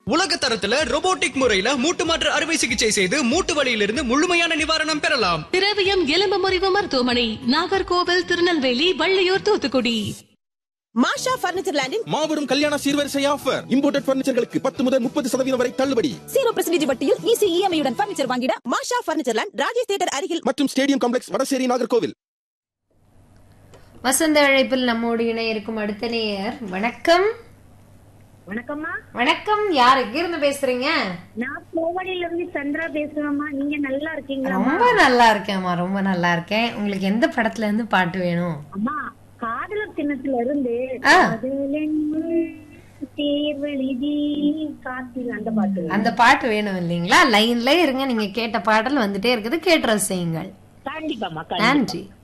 உலக தரத்துல robotic முறையில மூட்டு மாற்று அறுவை சிகிச்சை செய்து மூட்டு வலியிலிருந்து முழுமையான நிவாரணம் பெறலாம் திரவியம் எலும்பு முறிவு மருத்துவமனை நாகர்கோவில் திருநெல்வேலி வள்ளியூர் தூத்துக்குடி மாஷா பர்னிச்சர் லேண்டின் மாபெரும் கல்யாண சீர்வரிசை ஆஃபர் இம்போர்ட்டட் பர்னிச்சர்களுக்கு பத்து முதல் முப்பது சதவீதம் வரை தள்ளுபடி ஜீரோ பர்சன்டேஜ் வட்டியில் ஈஸி இஎம்ஐயுடன் பர்னிச்சர் வாங்கிட Masha furniture land Rajesh theatre அருகில் மற்றும் ஸ்டேடியம் காம்ப்ளெக்ஸ் வடசேரி நாகர்கோவில் வசந்த அழைப்பில் நம்மோடு இணைய இருக்கும் அடுத்த நேயர் வணக்கம் வணக்கம்மா வணக்கம் யார் எங்க இருந்து பேசுறீங்க நான் கோவடியில இருந்து சந்திரா பேசுறேம்மா நீங்க நல்லா இருக்கீங்களா ரொம்ப நல்லா இருக்கேன்மா ரொம்ப நல்லா இருக்கேன் உங்களுக்கு எந்த படத்துல இருந்து பாட்டு வேணும் அம்மா காதலர் சின்னத்துல இருந்து ஆ. காதலென்னும் தேர்வெழுதி காத்தில் அந்த பாட்டு அந்த பாட்டு வேணும் இல்லைங்களா லைன்ல இருங்க நீங்க கேட்ட பாடல் வந்துட்டே இருக்குது கேட்டு ரசியுங்கள் கண்டிப்பாம்மா கண்டிப்பா நன்றி